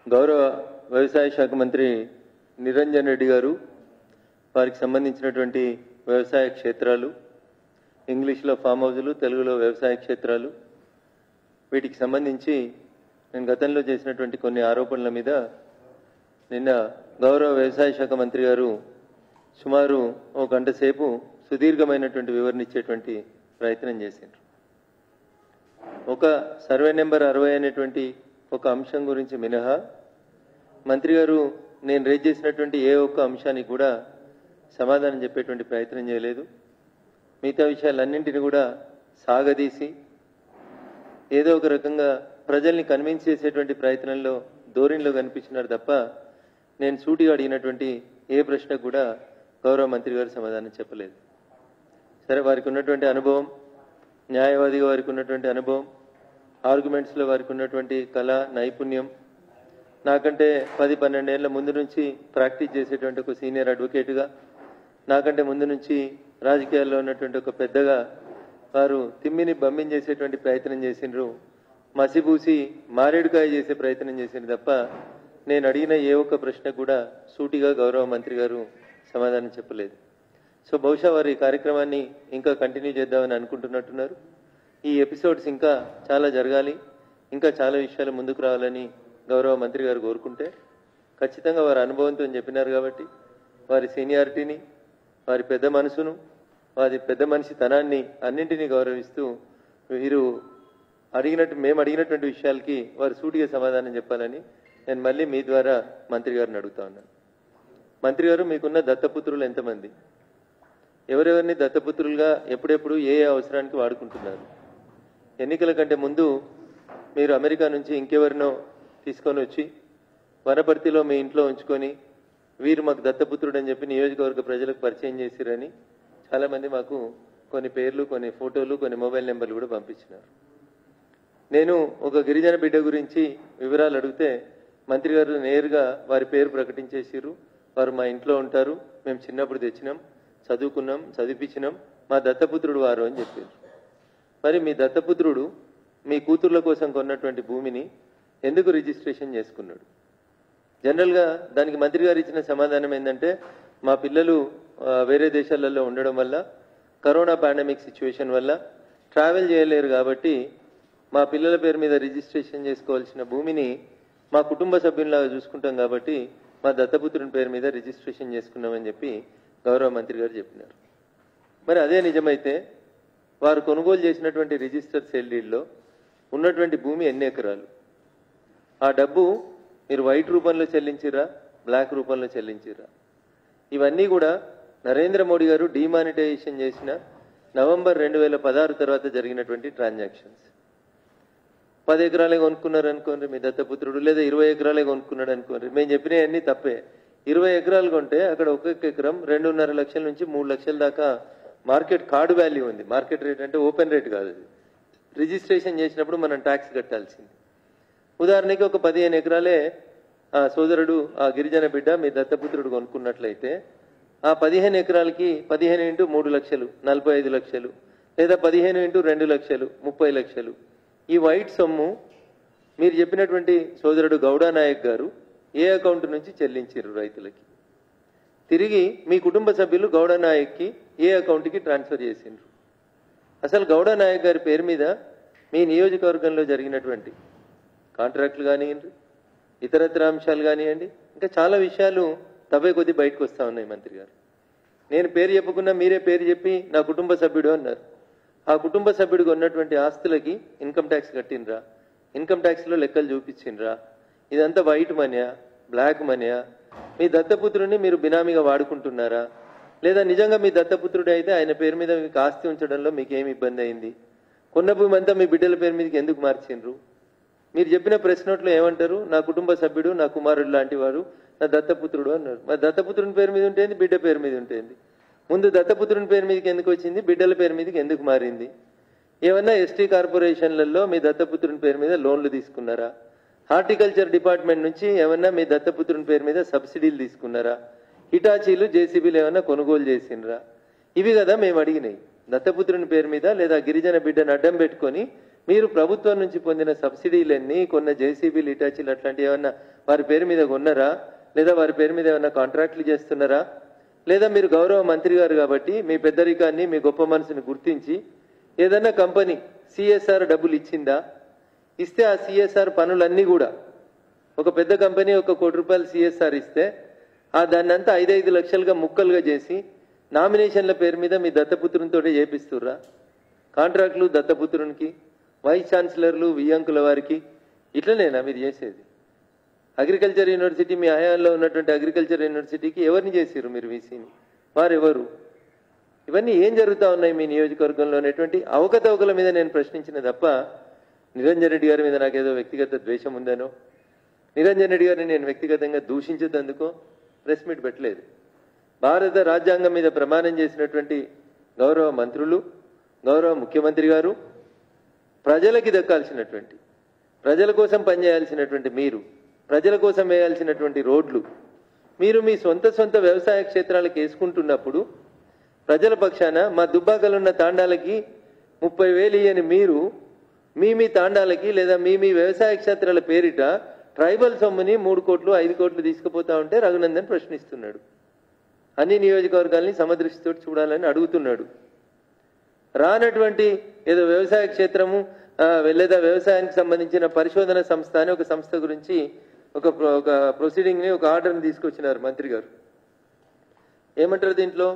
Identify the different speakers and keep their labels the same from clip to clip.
Speaker 1: గౌరవ వ్యవసాయ శాఖ మంత్రి నిరంజన్ రెడ్డి గారు వారికి సంబంధించినటువంటి వ్యవసాయ క్షేత్రాలు ఇంగ్లీష్లో ఫామ్ హౌజులు తెలుగులో వ్యవసాయ క్షేత్రాలు వీటికి సంబంధించి నేను గతంలో చేసినటువంటి కొన్ని ఆరోపణల మీద నిన్న గౌరవ వ్యవసాయ శాఖ మంత్రి గారు సుమారు ఒక గంట సేపు సుదీర్ఘమైనటువంటి వివరణ ఇచ్చేటువంటి ప్రయత్నం చేశారు ఒక సర్వే నెంబర్ అరవై అనేటువంటి ఒక అంశం గురించి మినహా మంత్రి గారు నేను రేజ్ చేసినటువంటి ఏ ఒక్క అంశానికి కూడా సమాధానం చెప్పేటువంటి ప్రయత్నం చేయలేదు మిగతా విషయాలన్నింటినీ కూడా సాగదీసి ఏదో ఒక రకంగా ప్రజల్ని కన్విన్స్ చేసేటువంటి ప్రయత్నంలో ధోరణిలో కనిపించినారు తప్ప నేను సూటిగా అడిగినటువంటి ఏ ప్రశ్నకు కూడా గౌరవ మంత్రి గారు సమాధానం చెప్పలేదు సరే వారికి ఉన్నటువంటి అనుభవం న్యాయవాదిగా వారికి ఉన్నటువంటి అనుభవం ఆర్గ్యుమెంట్స్లో వారికి ఉన్నటువంటి కళ నైపుణ్యం నాకంటే పది పన్నెండేళ్ల ముందు నుంచి ప్రాక్టీస్ చేసేటువంటి ఒక సీనియర్ అడ్వకేట్గా నాకంటే ముందు నుంచి రాజకీయాల్లో ఉన్నటువంటి ఒక పెద్దగా వారు తిమ్మిని చేసేటువంటి ప్రయత్నం చేసిండ్రు మసిబూసి మారేడుకాయ చేసే ప్రయత్నం చేసిండ్రు తప్ప నేను అడిగిన ఏ ఒక్క ప్రశ్న కూడా సూటిగా గౌరవ మంత్రి గారు సమాధానం చెప్పలేదు సో బహుశా వారు ఈ కార్యక్రమాన్ని ఇంకా కంటిన్యూ చేద్దామని అనుకుంటున్నట్టున్నారు ఈ ఎపిసోడ్స్ ఇంకా చాలా జరగాలి ఇంకా చాలా విషయాలు ముందుకు రావాలని గౌరవ మంత్రి గారు కోరుకుంటే ఖచ్చితంగా వారి అనుభవంతో చెప్పినారు కాబట్టి వారి సీనియారిటీని వారి పెద్ద మనసును వారి పెద్ద మనిషి తనాన్ని అన్నింటినీ గౌరవిస్తూ వీరు అడిగినట్టు మేము అడిగినటువంటి విషయాలకి వారు సూటిగా సమాధానం చెప్పాలని నేను మళ్ళీ మీ ద్వారా మంత్రి గారిని అడుగుతా ఉన్నాను మంత్రి గారు మీకున్న దత్తపుత్రులు ఎంతమంది ఎవరెవరిని దత్తపుత్రులుగా ఎప్పుడెప్పుడు ఏ ఏ అవసరానికి వాడుకుంటున్నారు ఎన్నికల కంటే ముందు మీరు అమెరికా నుంచి ఇంకెవరినో తీసుకొని వచ్చి వనపర్తిలో మీ ఇంట్లో ఉంచుకొని వీరు మాకు దత్తపుత్రుడు అని చెప్పి నియోజకవర్గ ప్రజలకు పరిచయం చేసిరని చాలామంది మాకు కొన్ని పేర్లు కొన్ని ఫోటోలు కొన్ని మొబైల్ నెంబర్లు కూడా పంపించినారు నేను ఒక గిరిజన బిడ్డ గురించి వివరాలు అడిగితే మంత్రి గారు నేరుగా వారి పేరు ప్రకటించేసిర్రు వారు మా ఇంట్లో ఉంటారు మేము చిన్నప్పుడు తెచ్చినాం చదువుకున్నాం చదివించినాం మా దత్తపుత్రుడు వారు అని చెప్పారు మరి మీ దత్తపుత్రుడు మీ కూతుర్ల కోసం కొన్నటువంటి భూమిని ఎందుకు రిజిస్ట్రేషన్ చేసుకున్నాడు జనరల్గా దానికి మంత్రి గారు ఇచ్చిన సమాధానం ఏంటంటే మా పిల్లలు ఆ, వేరే దేశాలలో ఉండడం వల్ల కరోనా పాండమిక్ సిచ్యువేషన్ వల్ల ట్రావెల్ చేయలేరు కాబట్టి మా పిల్లల పేరు మీద రిజిస్ట్రేషన్ చేసుకోవాల్సిన భూమిని మా కుటుంబ సభ్యుల్లాగా చూసుకుంటాం కాబట్టి మా దత్తపుత్రుని పేరు మీద రిజిస్ట్రేషన్ చేసుకున్నామని చెప్పి గౌరవ మంత్రి గారు చెప్పినారు మరి అదే నిజమైతే వారు కొనుగోలు చేసినటువంటి రిజిస్టర్ సేల్ డీడ్లో ఉన్నటువంటి భూమి ఎన్ని ఎకరాలు ఆ డబ్బు మీరు వైట్ రూపంలో చెల్లించిరా బ్లాక్ రూపంలో చెల్లించిరా ఇవన్నీ కూడా నరేంద్ర మోడీ గారు డిమానిటైజేషన్ చేసిన నవంబర్ రెండు వేల పదహారు తర్వాత జరిగినటువంటి ట్రాన్సాక్షన్స్ పది ఎకరాలే కొనుక్కున్నారు అనుకోండి మీ దత్తపుత్రుడు లేదా ఇరవై ఎకరాలే కొనుక్కున్నాడు అనుకోండి మేము చెప్పినవన్నీ తప్పే ఇరవై ఎకరాలు కొంటే అక్కడ ఒక్కొక్క ఎకరం రెండున్నర లక్షల నుంచి మూడు లక్షల దాకా మార్కెట్ కార్డు వాల్యూ ఉంది మార్కెట్ రేట్ అంటే ఓపెన్ రేట్ కాదు అది రిజిస్ట్రేషన్ చేసినప్పుడు మనం ట్యాక్స్ కట్టాల్సింది ఉదాహరణకి ఒక పదిహేను ఎకరాలే ఆ సోదరుడు ఆ గిరిజన బిడ్డ మీ దత్తపుత్రుడు కొనుక్కున్నట్లయితే ఆ పదిహేను ఎకరాలకి పదిహేను ఇంటూ మూడు లక్షలు నలభై ఐదు లక్షలు లేదా పదిహేను ఇంటూ రెండు లక్షలు ముప్పై లక్షలు ఈ వైట్ సొమ్ము మీరు చెప్పినటువంటి సోదరుడు గౌడా నాయక్ గారు ఏ అకౌంట్ నుంచి చెల్లించారు రైతులకి తిరిగి మీ కుటుంబ సభ్యులు గౌడ నాయక్కి ఏ అకౌంట్కి ట్రాన్స్ఫర్ చేసిండ్రు అసలు గౌడ నాయక్ గారి పేరు మీద మీ నియోజకవర్గంలో జరిగినటువంటి కాంట్రాక్టులు కానివ్వండి ఇతరత్ర అంశాలు కానివ్వండి ఇంకా చాలా విషయాలు తవ్వే కొద్దీ బయటకు వస్తా ఉన్నాయి మంత్రి గారు నేను పేరు చెప్పకుండా మీరే పేరు చెప్పి నా కుటుంబ సభ్యుడు అన్నారు ఆ కుటుంబ సభ్యుడికి ఉన్నటువంటి ఆస్తులకి ఇన్కమ్ ట్యాక్స్ కట్టినరా ఇన్కమ్ ట్యాక్స్లో లెక్కలు చూపించిండ్రా ఇదంతా వైట్ మనీయా బ్లాక్ మనీయా మీ దత్తపుత్రుడిని మీరు బినామీగా వాడుకుంటున్నారా లేదా నిజంగా మీ దత్తపుత్రుడు అయితే ఆయన పేరు మీద మీకు ఆస్తి ఉంచడంలో మీకు ఏమి ఇబ్బంది అయింది కొన్న భూమి అంతా మీ బిడ్డల పేరు మీదకి ఎందుకు మార్చిండ్రు మీరు చెప్పిన ప్రెస్ నోట్లో ఏమంటారు నా కుటుంబ సభ్యుడు నా కుమారుడు లాంటి వారు నా దత్తపుత్రుడు అన్నారు మరి దత్తపుత్రుని పేరు మీద ఉంటుంది బిడ్డ పేరు మీద ఉంటుంది ముందు దత్తపుత్రుని పేరు మీదకి ఎందుకు వచ్చింది బిడ్డల పేరు మీదకి ఎందుకు మారింది ఏమన్నా ఎస్టీ కార్పొరేషన్లలో మీ దత్తపుత్రుని పేరు మీద లోన్లు తీసుకున్నారా హార్టికల్చర్ డిపార్ట్మెంట్ నుంచి ఏమన్నా మీ దత్తపుత్రుని పేరు మీద సబ్సిడీలు తీసుకున్నారా హిటాచీలు జేసీబీలు ఏమన్నా కొనుగోలు చేసిండ్రా ఇవి కదా మేము అడిగినాయి దత్తపుత్రుని పేరు మీద లేదా గిరిజన బిడ్డను అడ్డం పెట్టుకొని మీరు ప్రభుత్వం నుంచి పొందిన సబ్సిడీలన్నీ కొన్న జేసీబీలు ఇటాచీలు అట్లాంటివి ఏమన్నా వారి పేరు మీద కొన్నారా లేదా వారి పేరు మీద ఏమైనా కాంట్రాక్ట్లు చేస్తున్నారా లేదా మీరు గౌరవ మంత్రి గారు కాబట్టి మీ పెద్దరికాన్ని మీ గొప్ప మనసుని గుర్తించి ఏదన్నా కంపెనీ సిఎస్ఆర్ డబ్బులు ఇచ్చిందా ఇస్తే ఆ సిఎస్ఆర్ పనులన్నీ కూడా ఒక పెద్ద కంపెనీ ఒక కోటి రూపాయలు సిఎస్ఆర్ ఇస్తే ఆ దాన్ని అంతా ఐదైదు లక్షలుగా ముక్కలుగా చేసి నామినేషన్ల పేరు మీద మీ దత్తపుత్రునితో చేపిస్తుర్రా కాంట్రాక్టులు దత్తపుత్రునికి వైస్ ఛాన్సలర్లు వియ్యంకుల వారికి ఇట్లనేనా మీరు చేసేది అగ్రికల్చర్ యూనివర్సిటీ మీ హయాంలో ఉన్నటువంటి అగ్రికల్చర్ యూనివర్సిటీకి ఎవరిని చేసిర్రు మీరు వీసీని వారెవరు ఇవన్నీ ఏం జరుగుతా ఉన్నాయి మీ నియోజకవర్గంలో అనేటువంటి అవకతవకల మీద నేను ప్రశ్నించిన తప్ప నిరంజన్ రెడ్డి గారి మీద నాకేదో వ్యక్తిగత ద్వేషం ఉందనో నిరంజన్ రెడ్డి గారిని నేను వ్యక్తిగతంగా దూషించేందుకో ప్రెస్ మీట్ పెట్టలేదు భారత రాజ్యాంగం మీద ప్రమాణం చేసినటువంటి గౌరవ మంత్రులు గౌరవ ముఖ్యమంత్రి గారు ప్రజలకి దక్కాల్సినటువంటి ప్రజల కోసం పనిచేయాల్సినటువంటి మీరు ప్రజల కోసం వేయాల్సినటువంటి రోడ్లు మీరు మీ సొంత సొంత వ్యవసాయ క్షేత్రాలకు వేసుకుంటున్నప్పుడు ప్రజల పక్షాన మా దుబ్బాకలున్న తాండాలకి ముప్పై వేలు ఇయ్యని మీరు మీ మీ తాండాలకి లేదా మీ మీ వ్యవసాయ క్షేత్రాల పేరిట ట్రైబల్ సొమ్ముని మూడు కోట్లు ఐదు కోట్లు తీసుకుపోతా ఉంటే రఘునందన్ ప్రశ్నిస్తున్నాడు అన్ని నియోజకవర్గాల్ని సమదృష్టితో చూడాలని అడుగుతున్నాడు రానటువంటి ఏదో వ్యవసాయ క్షేత్రము ఆ, లేదా వ్యవసాయానికి సంబంధించిన పరిశోధన సంస్థ అని ఒక సంస్థ గురించి ఒక ప్రొ- ఒక ప్రొసీడింగ్ ని ఒక ఆర్డర్ని తీసుకొచ్చినారు మంత్రి గారు ఏమంటారు దీంట్లో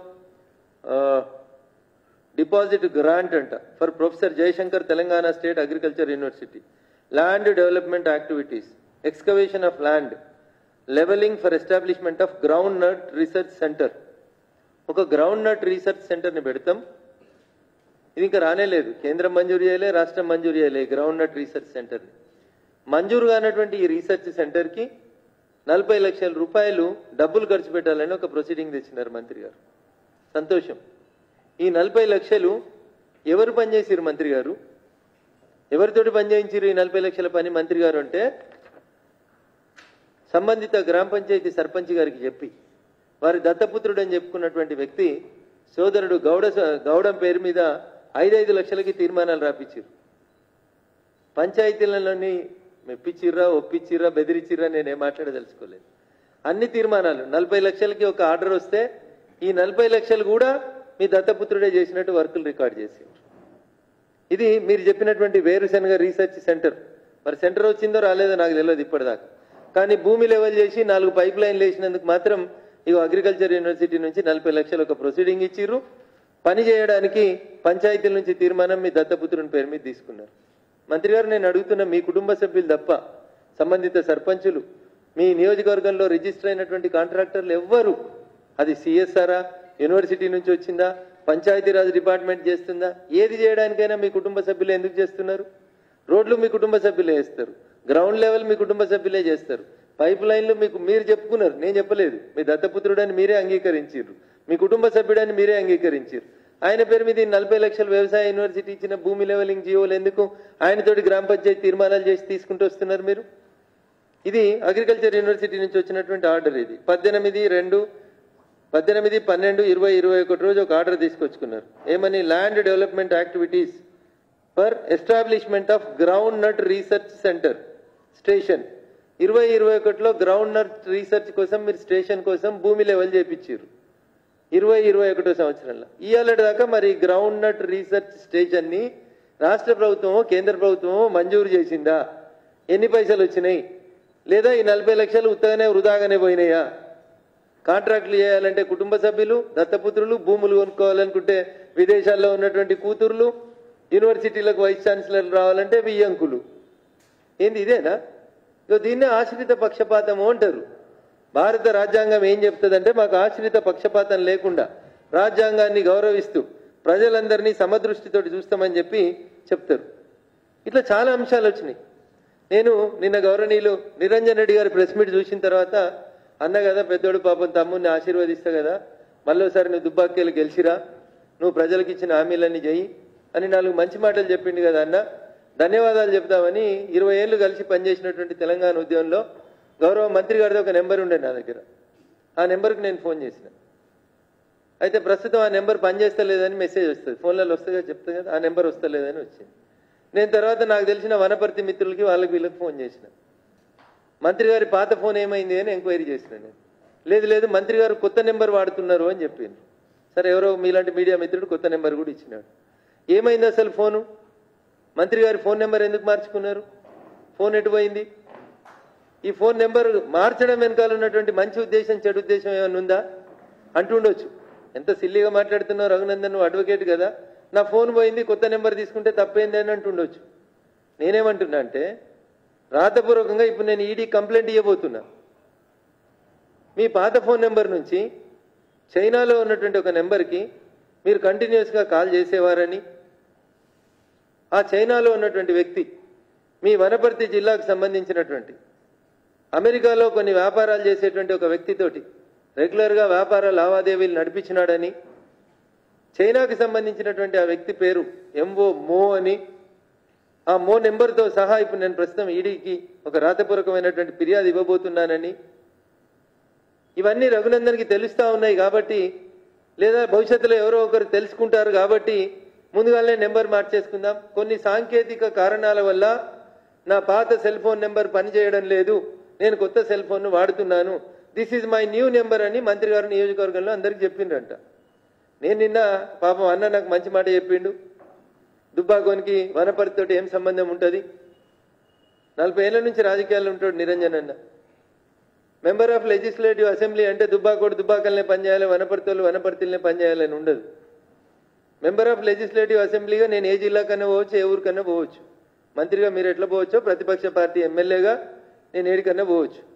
Speaker 1: డిపాజిట్ గ్రాంట్ అంట for professor Jayashankar Telangana state agriculture university land development activities excavation of land levelling for establishment of groundnut research centre ఒక గ్రౌండ్ నట్ రీసెర్చ్ సెంటర్ని పెడతాం ఇది ఇంకా రానేలేదు కేంద్రం మంజూరు చేయలే రాష్ట్రం మంజూరు చేయలే గ్రౌండ్ నట్ రీసెర్చ్ సెంటర్ని మంజూరు కానటువంటి ఈ రీసెర్చ్ సెంటర్కి నలభై లక్షల రూపాయలు డబ్బులు ఖర్చు పెట్టాలని ఒక ప్రొసీడింగ్ తెచ్చినారు మంత్రి గారు సంతోషం ఈ నలభై లక్షలు ఎవరు పనిచేసిరు మంత్రి గారు ఎవరితోటి పనిచేయించారు ఈ నలభై లక్షల పని మంత్రి గారు అంటే సంబంధిత గ్రామ పంచాయతీ సర్పంచ్ గారికి చెప్పి వారి దత్తపుత్రుడు అని చెప్పుకున్నటువంటి వ్యక్తి సోదరుడు గౌడ గౌడం పేరు మీద ఐదైదు లక్షలకి తీర్మానాలు రాపించారు పంచాయతీలలోని మెప్పించిర్రా ఒప్పించిర్రా బెదిరించిర్రా నేనేం మాట్లాడదలుచుకోలేదు అన్ని తీర్మానాలు నలభై లక్షలకి ఒక ఆర్డర్ వస్తే ఈ నలభై లక్షలు కూడా మీ దత్తపుత్రుడే చేసినట్టు వర్కులు రికార్డ్ చేసి ఇది మీరు చెప్పినటువంటి వేరుశనగ రీసెర్చ్ సెంటర్ మరి సెంటర్ వచ్చిందో రాలేదో నాకు తెలియదు ఇప్పటిదాకా కానీ భూమి లెవెల్ చేసి నాలుగు పైప్ లైన్లు వేసినందుకు మాత్రం ఇగో అగ్రికల్చర్ యూనివర్సిటీ నుంచి నలభై లక్షలు ఒక ప్రొసీడింగ్ ఇచ్చిర్రు పని చేయడానికి పంచాయతీల నుంచి తీర్మానం మీ దత్తపుత్రుని పేరు మీద తీసుకున్నారు మంత్రి గారు నేను అడుగుతున్న మీ కుటుంబ సభ్యులు తప్ప సంబంధిత సర్పంచులు మీ నియోజకవర్గంలో రిజిస్టర్ అయినటువంటి కాంట్రాక్టర్లు ఎవ్వరు అది సిఎస్ఆరా యూనివర్సిటీ నుంచి వచ్చిందా పంచాయతీరాజ్ డిపార్ట్మెంట్ చేస్తుందా ఏది చేయడానికైనా మీ కుటుంబ సభ్యులు ఎందుకు చేస్తున్నారు రోడ్లు మీ కుటుంబ సభ్యులే వేస్తారు గ్రౌండ్ లెవెల్ మీ కుటుంబ సభ్యులే చేస్తారు పైప్ లైన్లు మీకు మీరు చెప్పుకున్నారు నేను చెప్పలేదు మీ దత్తపుత్రుడని మీరే అంగీకరించారు మీ కుటుంబ సభ్యుడని మీరే అంగీకరించారు ఆయన పేరు మీద ఈ నలభై లక్షల వ్యవసాయ యూనివర్సిటీ ఇచ్చిన భూమి లెవెలింగ్ జీవోలు ఎందుకు ఆయనతోటి గ్రామ పంచాయతీ తీర్మానాలు చేసి తీసుకుంటూ వస్తున్నారు మీరు ఇది అగ్రికల్చర్ యూనివర్సిటీ నుంచి వచ్చినటువంటి ఆర్డర్ ఇది పద్దెనిమిది రెండు పద్దెనిమిది పన్నెండు ఇరవై ఇరవై ఒకటి రోజు ఒక ఆర్డర్ తీసుకొచ్చుకున్నారు ఏమని land development activities for establishment of groundnut research centre station ఇరవై ఇరవై ఒకటిలో గ్రౌండ్ నట్ రీసెర్చ్ కోసం మీరు స్టేషన్ కోసం భూమి లెవెల్ చేపించారు ఇరవై ఇరవై ఒకటో సంవత్సరంలో ఇవాళ దాకా మరి గ్రౌండ్ నట్ రీసెర్చ్ స్టేషన్ ని రాష్ట్ర ప్రభుత్వమో కేంద్ర ప్రభుత్వమో మంజూరు చేసిందా ఎన్ని పైసలు వచ్చినాయి లేదా ఈ నలభై లక్షలు ఉత్తగానే వృధాగానే పోయినాయా కాంట్రాక్టులు చేయాలంటే కుటుంబ సభ్యులు దత్తపుత్రులు భూములు కొనుక్కోవాలనుకుంటే విదేశాల్లో ఉన్నటువంటి కూతుర్లు యూనివర్సిటీలకు వైస్ ఛాన్సలర్లు రావాలంటే వియ్యంకులు ఏంది ఇదేనా ఇగో దీన్నే ఆశ్రిత పక్షపాతము అంటారు భారత రాజ్యాంగం ఏం చెప్తుందంటే మాకు ఆశ్రిత పక్షపాతం లేకుండా రాజ్యాంగాన్ని గౌరవిస్తూ ప్రజలందరినీ సమదృష్టితోటి చూస్తామని చెప్పి చెప్తారు ఇట్లా చాలా అంశాలు వచ్చినాయి నేను నిన్న గౌరవనీయులు నిరంజన్ రెడ్డి గారి ప్రెస్ మీట్ చూసిన తర్వాత అన్న కదా పెద్దోడు పాపం తమ్ముడిని ఆశీర్వదిస్తా కదా మళ్ళీసారి నువ్వు దుబ్బాకేలు గెలిచిరా నువ్వు ప్రజలకు ఇచ్చిన హామీలన్నీ చెయ్యి అని నాలుగు మంచి మాటలు చెప్పిండు కదా అన్న ధన్యవాదాలు చెప్తామని ఇరవై ఏళ్ళు కలిసి పనిచేసినటువంటి తెలంగాణ ఉద్యమంలో గౌరవ మంత్రి గారిది ఒక నెంబర్ ఉండే నా దగ్గర ఆ నెంబర్కి నేను ఫోన్ చేసిన అయితే ప్రస్తుతం ఆ నెంబర్ పనిచేస్తలేదని మెసేజ్ వస్తుంది ఫోన్లలో వస్తుంది కదా చెప్తుంది కదా ఆ నెంబర్ వస్తలేదని వచ్చింది నేను తర్వాత నాకు తెలిసిన వనపర్తి మిత్రులకి వాళ్ళకి వీళ్ళకి ఫోన్ చేసిన మంత్రి గారి పాత ఫోన్ ఏమైంది అని ఎంక్వైరీ చేసిన నేను లేదు లేదు మంత్రి గారు కొత్త నెంబర్ వాడుతున్నారు అని చెప్పింది సరే ఎవరో మీలాంటి మీడియా మిత్రుడు కొత్త నెంబర్ కూడా ఇచ్చినాడు ఏమైంది అసలు ఫోను మంత్రి గారి ఫోన్ నెంబర్ ఎందుకు మార్చుకున్నారు ఫోన్ ఎటు పోయింది ఈ ఫోన్ నెంబర్ మార్చడం వెనకాల ఉన్నటువంటి మంచి ఉద్దేశం చెడు ఉద్దేశం ఏమైనా ఉందా అంటుండొచ్చు ఎంత సిల్లిగా మాట్లాడుతున్నావు రఘునందన్ నువ్వు అడ్వకేట్ కదా నా ఫోన్ పోయింది కొత్త నెంబర్ తీసుకుంటే తప్పేంది అని అంటుండొచ్చు నేనేమంటున్నా అంటే రాతపూర్వకంగా ఇప్పుడు నేను ఈడీ కంప్లైంట్ ఇవ్వబోతున్నా మీ పాత ఫోన్ నెంబర్ నుంచి చైనాలో ఉన్నటువంటి ఒక నెంబర్కి మీరు కంటిన్యూస్గా కాల్ చేసేవారని ఆ చైనాలో ఉన్నటువంటి వ్యక్తి మీ వనపర్తి జిల్లాకు సంబంధించినటువంటి అమెరికాలో కొన్ని వ్యాపారాలు చేసేటువంటి ఒక వ్యక్తితోటి రెగ్యులర్గా వ్యాపార లావాదేవీలు నడిపించినాడని చైనాకి సంబంధించినటువంటి ఆ వ్యక్తి పేరు ఎంఓ మో అని ఆ మో నెంబర్తో సహా ఇప్పుడు నేను ప్రస్తుతం ఈడీకి ఒక రాతపూర్వకమైనటువంటి ఫిర్యాదు ఇవ్వబోతున్నానని ఇవన్నీ రఘునందన్కి తెలుస్తా ఉన్నాయి కాబట్టి లేదా భవిష్యత్తులో ఎవరో ఒకరు తెలుసుకుంటారు కాబట్టి ముందుగానే నెంబర్ మార్చేసుకుందాం కొన్ని సాంకేతిక కారణాల వల్ల నా పాత సెల్ ఫోన్ నెంబర్ పనిచేయడం లేదు నేను కొత్త సెల్ ఫోన్ను వాడుతున్నాను this is my new number అని మంత్రి గారు నియోజకవర్గంలో అందరికి చెప్పిండ్రంట నేను నిన్న పాపం అన్న నాకు మంచి మాట చెప్పిండు దుబ్బాకోనికి వనపర్తితోటి ఏం సంబంధం ఉంటుంది నలభై ఏళ్ల నుంచి రాజకీయాల్లో ఉంటాడు నిరంజన్ అన్న మెంబర్ ఆఫ్ లెజిస్లేటివ్ అసెంబ్లీ అంటే దుబ్బాకోడు దుబ్బాకల్నే పనిచేయాలి వనపర్తిలో వనపర్తిలనే పనిచేయాలని ఉండదు మెంబర్ ఆఫ్ లెజిస్లేటివ్ అసెంబ్లీగా నేను ఏ జిల్లాకన్నా పోవచ్చు ఏ ఊరికన్నా పోవచ్చు మంత్రిగా మీరు ఎట్లా పోవచ్చో ప్రతిపక్ష పార్టీ ఎమ్మెల్యేగా నేను ఏడికన్నా పోవచ్చు